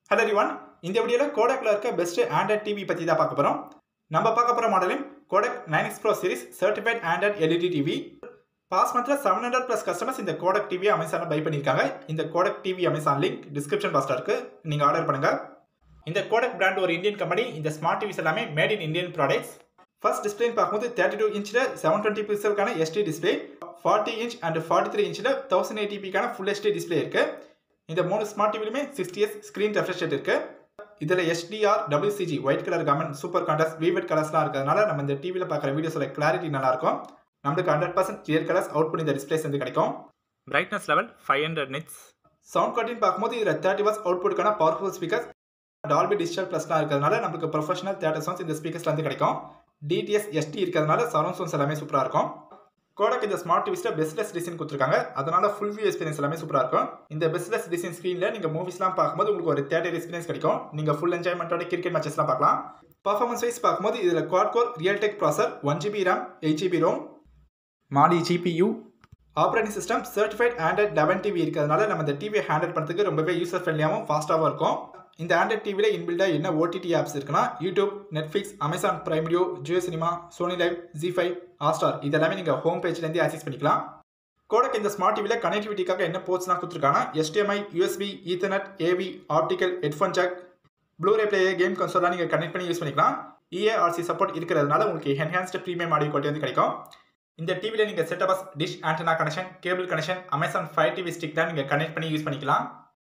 hello one இந்த வீடியோவில் கோடக்கில் இருக்க பெஸ்ட் ஆண்ட்ராய்ட் டிவி பற்றி தான் பார்க்க போகிறோம் நம்ம பார்க்க போகிற மாடலும் Kodak nine X pro series certified Android LED TV past மந்தில் செவன் ஹண்ட்ரட் ப்ளஸ் கஸ்டமர்ஸ் இந்த கோடக் டிவி அமேசானில் பை பண்ணியிருக்காங்க இந்த Kodak TV Amazon link description பாக்ஸில் இருக்குது நீங்கள் ஆர்டர் பண்ணுங்கள் இந்த கோடக் பிராண்ட் ஒரு இந்தியன் கம்பெனி இந்த ஸ்மார்ட் டிவிஸ் எல்லாமே made in Indian products first டிஸ்பிளேன்னு பார்க்கும்போது தேர்ட்டி டூ இன்ச்சில் செவன் டுவெண்ட்டி பிக்சலுக்கான HD display forty inch and forty three இன்ச்சில் தௌசண்ட் எயிட்டிபிக்கான ஃபுல் எஸ்டி டிஸ்பிளே இருக்குது இந்த மூணு ஸ்மார்ட் டிவிலுமே சிக்ஸ்டி எஸ் ஸ்க்ரீன் ரெஃப்ரெஷ் ரேட் இருக்குது இதில் HDR WCG wide colour gamut super contrast vivid கலர்ஸ்லாம் இருக்கிறதுனால நம்ம இந்த டிவியில் பார்க்குற வீடியோஸோட கிளாரிட்டி நல்லாயிருக்கும் நம்மளுக்கு hundred percent clear colours out பண்ணி இந்த டிஸ்பிளேஸ் வந்து கிடைக்கும் brightness level five hundred nits sound குவாலிட்டின்னு பார்க்கும்போது இதில் தேர்ட்டி வாட்ஸ் அவுட்புட்டுக்கான பவர்ஃபுல் ஸ்பீக்கர்ஸ் டால்பி டிஜிட்டல் ப்ளஸ்லாம் இருக்கிறதுனால நம்மளுக்கு ப்ரொஃபஷனல் தேட்டர் சவுண்ட்ஸ் இந்த ஸ்பீக்கர்ஸ்ல வந்து கிடைக்கும் டிடிஎஸ் எஸ்டி இருக்கிறதுனால சரௌண்ட் சவுண்ட்ஸ் எல்லாமே சூப்பராக இருக்கும் கோடக் இந்த ஸ்மார்ட் டிவிஸில் பெஸ்ட்லெஸ் டிசைன் கொடுத்துருக்காங்க அதனால ஃபுல் வியூ எக்ஸ்பீரியன்ஸ் எல்லாமே சூப்பராக இருக்கும் இந்த பெஸ்ட்லெஸ் டிசைன் ஸ்க்ரீனில் நீங்கள் மூவிஸ்லாம் பார்க்கும்போது உங்களுக்கு ஒரு தேட்டர் எக்ஸ்பீரியன்ஸ் கிடைக்கும் நீங்கள் ஃபுல் என்ஜாய்மெண்ட்டோட கிரிக்கெட் மேட்சஸ்லாம் பார்க்கலாம் பர்ஃபார்மன்ஸ் வைஸ் பார்க்கும்போது இதில் quad core Realtek processor one GB RAM eight GB ROM Mali GPU operating system certified Android eleven TV இருக்கிறதுனால நம்ம இந்த டிவியை ஹேண்டில் பண்ணுறதுக்கு ரொம்பவே யூசர் ஃப்ரெண்ட்லியாகவும் ஃபாஸ்ட்டாகவும் இருக்கும் இந்த ஆண்ட்ராய்ட் டிவியில் இன்பில்டாக என்ன ஓடிடி ஆப்ஸ் இருக்குன்னா YouTube Netflix Amazon Prime Video Jio cinema Sony LIV Zee five Hotstar இதெல்லாமே நீங்கள் ஹோம் பேஜ்லேருந்து ஆக்சஸ் பண்ணிக்கலாம் கோடக் இந்த ஸ்மார்ட் டிவியில் கனெக்டிவிட்டிக்காக என்ன போர்ட்ஸ்லாம் கொடுத்துருக்காங்க HDMI USB Ethernet AV optical headphone jack Bluray player game கன்சோலாம் நீங்கள் கனெக்ட் பண்ணி யூஸ் பண்ணிக்கலாம் இஏஆர்சி சப்போர்ட் இருக்கிறதுனால உங்களுக்கு என்ஹான்ஸ்டு ப்ரீமியம் ஆடியோ குவாலிட்டி வந்து கிடைக்கும் இந்த டிவியில் நீங்கள் set top box dish antenna connection cable connection Amazon fire TV stick தான் நீங்கள் கனெக்ட் பண்ணி யூஸ் பண்ணிக்கலாம்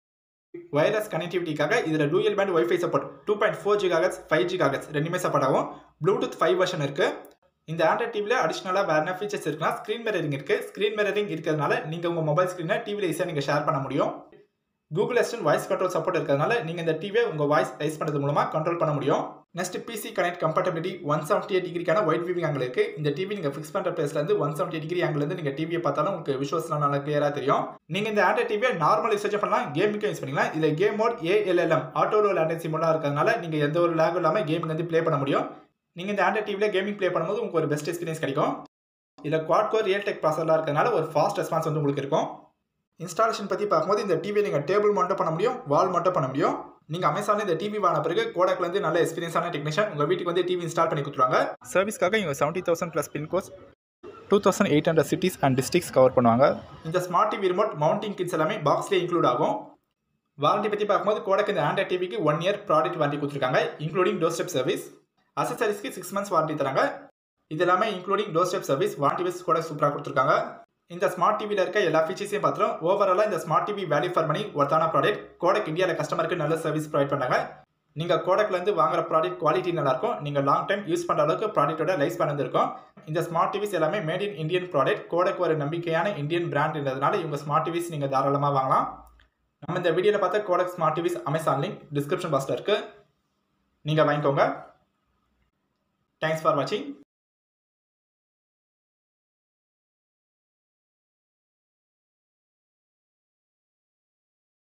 வயர்லெஸ் கனெக்டிவிட்டிக்காக இதில் dual band WiFi support two point four gigahertz five gigahertz ரெண்டுமே சப்போர்ட் ஆகும் ப்ளூடூத் ஃபைவ் வெர்ஷன் இருக்குது இந்த ஆண்ட்ராய்ட் டிவியில் அடிஷனலாக வேறு என்ன ஃபீச்சர்ஸ் இருக்குன்னா ஸ்க்ரீன் மிரரிங் இருக்குது ஸ்க்ரீன் மிரரிங் இருக்கிறதுனால நீங்கள் உங்கள் மொபைல் ஸ்க்ரீனை டிவியில் ஈஸியாக நீங்கள் ஷேர் பண்ண முடியும் Google assistant voice control support இருக்கிறதுனால நீங்கள் இந்த டிவியை உங்கள் வாய்ஸ் ரைஸ் பண்ணுறது மூலமாக கண்ட்ரோல் பண்ண முடியும் next PC connect compatibility one seventy eight டிகிரிக்கான ஒயிட் விவிங் ஆங்கிள் இருக்குது இந்த டிவி நீங்கள் ஃபிக்ஸ் பண்ணுற பிளேஸ்லேருந்து ஒன் செவன்டி டிகிரி ஆங்கிலேருந்து நீங்கள் டிவியை பார்த்தாலும் உங்களுக்கு விஷுவல்ஸ்லாம் நல்லா கிளியராக தெரியும் நீங்கள் இந்த ஆண்ட்ராய்ட் டிவியை நார்மல் யூசேஜ் பண்ணலாம் கேமுக்கும் யூஸ் பண்ணிக்கலாம் இதில் game mode ALLM auto low latency மோடாக இருக்கிறதுனால நீங்கள் எந்த ஒரு லேகும் இல்லாமல் கேமிங் வந்து ப்ளே பண்ண முடியும் நீங்கள் இந்த ஆண்ட்ராய்ட் டிவியில் கேமிங் ப்ளே பண்ணும்போது உங்களுக்கு ஒரு பெஸ்ட் எக்ஸ்பீரியன்ஸ் கிடைக்கும் இதில் குவாட் கோர் ரியல் டெக் ப்ராசர்லாம் இருக்கிறதுனால ஒரு ஃபாஸ்ட் ரெஸ்பான்ஸ் வந்து உங்களுக்கு இருக்கும் இன்ஸ்டாலேஷன் பற்றி பார்க்கும்போது இந்த டிவியை நீங்கள் டேபிள் மட்டும் பண்ண முடியும் வால் மட்டும் பண்ண முடியும் நீங்கள் அமேசானில் இந்த டிவி வாங்கின பிறகு கோடக்லேருந்து நல்ல எக்ஸ்பீரியன்ஸான டெக்னீஷியன் உங்கள் வீட்டுக்கு வந்து டிவி இன்ஸ்டால் பண்ணி கொடுத்துருவாங்க சர்வீஸ்க்காக இவங்க seventy thousand plus pincodes two thousand eight hundred cities and districts cover பண்ணுவாங்க இந்த smart TV remote mounting kits எல்லாமே பாக்ஸ்லேயே இன்க்ளூட் ஆகும் வாரண்டி பற்றி பார்க்கும்போது கோடக் இந்த ஆண்ட்ராய்ட் டிவிக்கு ஒன் இயர் ப்ராடக்ட் வாரண்டி கொடுத்துருக்காங்க இன்க்ளூடிங் டோர் ஸ்டெப் சர்வீஸ் அசசரிஸ்க்கு சிக்ஸ் மந்த்ஸ் வாரண்டி தராங்க இது எல்லாமே including doorstep service warranty wise கூட சூப்பராக கொடுத்துருக்காங்க இந்த ஸ்மார்ட் டிவியில் இருக்க எல்லா ஃபீச்சர்ஸையும் பார்த்துரும் ஓவராலாக இந்த smart TV value for money ஒருத்தான ப்ராடக்ட் கோடக் இந்தியாவில் கஸ்டமருக்கு நல்ல சர்வீஸ் ப்ரொவைட் பண்ணாங்க நீங்கள் கோடக்லேருந்து வாங்குற ப்ராடக்ட் குவாலிட்டி நல்லாயிருக்கும் நீங்கள் லாங் டைம் யூஸ் பண்ணுற அளவுக்கு ப்ராடக்ட்டோட லைஃப் ஸ்பேன் இருக்கும் இந்த ஸ்மார்ட் டிவிஸ் எல்லாமே made in Indian product Kodak ஒரு நம்பிக்கையான இந்தியன் பிராண்ட்ன்றதுனால இவங்க ஸ்மார்ட் டிவிஸ் நீங்கள் தாராளமாக வாங்கலாம் நம்ம இந்த வீடியோவில் பார்த்த Kodak smart TVs Amazon link description பாக்ஸில் இருக்குது நீங்கள் வாங்கிக்கோங்க தேங்க்ஸ் ஃபார் வாட்சிங்